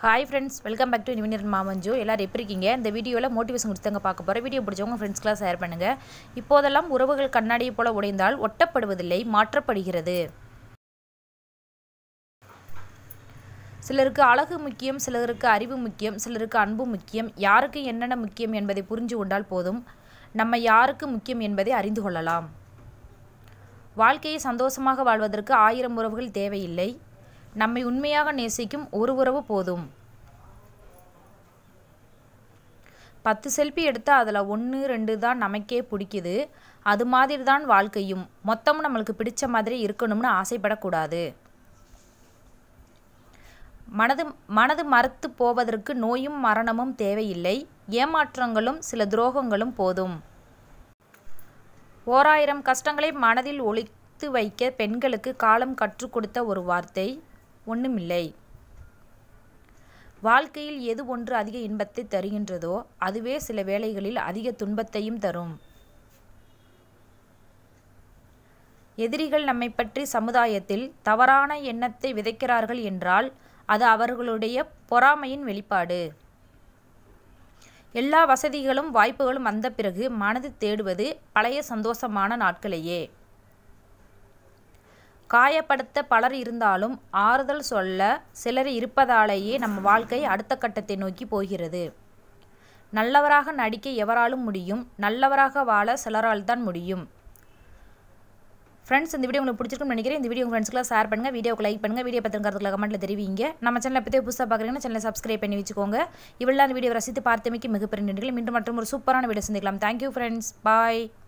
hi friends welcome back to நிவினியர் மாமஞ்சு எல்லோரும் எப்படி இருக்கீங்க இந்த வீடியோவில் மோட்டிவேஷன் கொடுத்தாங்க பார்க்க போகிறோம் வீடியோ பிடிச்சவங்க ஃப்ரெண்ட்ஸ்க்கெலாம் ஷேர் பண்ணுங்கள் இப்போதெல்லாம் உறவுகள் கண்ணாடியை போல உடைந்தால் ஒட்டப்படுவதில்லை மாற்றப்படுகிறது சிலருக்கு அழகு முக்கியம் சிலருக்கு அறிவு முக்கியம் சிலருக்கு அன்பு முக்கியம் யாருக்கு என்னென்ன முக்கியம் என்பதை புரிஞ்சு கொண்டால் போதும் நம்ம யாருக்கு முக்கியம் என்பதை அறிந்து கொள்ளலாம் வாழ்க்கையை சந்தோஷமாக வாழ்வதற்கு ஆயிரம் உறவுகள் தேவையில்லை நம்மை உண்மையாக நேசிக்கும் ஒரு உறவு போதும் பத்து செல்ஃபி எடுத்தால் அதில் ஒன்று ரெண்டு தான் நமக்கே பிடிக்குது அது மாதிரி தான் வாழ்க்கையும் மொத்தமும் நம்மளுக்கு பிடிச்ச மாதிரி இருக்கணும்னு ஆசைப்படக்கூடாது மனது மனது மறுத்து போவதற்கு நோயும் மரணமும் தேவையில்லை ஏமாற்றங்களும் சில துரோகங்களும் போதும் ஓராயிரம் கஷ்டங்களை மனதில் ஒழித்து வைக்க பெண்களுக்கு காலம் கற்றுக் கொடுத்த ஒரு வார்த்தை ஒன்றுமில்லை வாழ்க்கையில் எது ஒன்று அதிக இன்பத்தை தருகின்றதோ அதுவே சில வேளைகளில் அதிக துன்பத்தையும் தரும் எதிரிகள் நம்மை பற்றி சமுதாயத்தில் தவறான எண்ணத்தை விதைக்கிறார்கள் என்றால் அது அவர்களுடைய பொறாமையின் வெளிப்பாடு எல்லா வசதிகளும் வாய்ப்புகளும் வந்த பிறகு மனது தேடுவது பழைய சந்தோஷமான நாட்களையே காயப்படுத்த பலர் இருந்தாலும் ஆறுதல் சொல்ல சிலர் இருப்பதாலேயே நம்ம வாழ்க்கை அடுத்த கட்டத்தை நோக்கி போகிறது நல்லவராக நடிக்க எவராலும் முடியும் நல்லவராக வாழ சிலரால் தான் முடியும் ஃப்ரெண்ட்ஸ் இந்த வீடியோ உங்களுக்கு பிடிச்சிருக்குன்னு நினைக்கிறேன் இந்த வீடியோ உங்கள் ஃப்ரெண்ட்ஸ்க்குலாம் ஷேர் பண்ணுங்கள் வீடியோக்கு லைக் பண்ணுங்கள் வீடியோ பற்றின கருத்துக்களை கமெண்ட்டில் தெரிவிங்க நம்ம சேனலை பற்றி புதுசாக பார்க்குறீங்கன்னா சேனலை சப்ஸ்கிரைப் பண்ணி வச்சுக்கோங்க இவ்வளோ வீடியோ ரசித்து பார்த்தமைக்கு மிகப்பெரிய நன்றிகள் மீண்டும் மற்றும் ஒரு சூப்பரான வீடியோ சந்திக்கலாம் தேங்க்யூ ஃப்ரெண்ட்ஸ் பாய்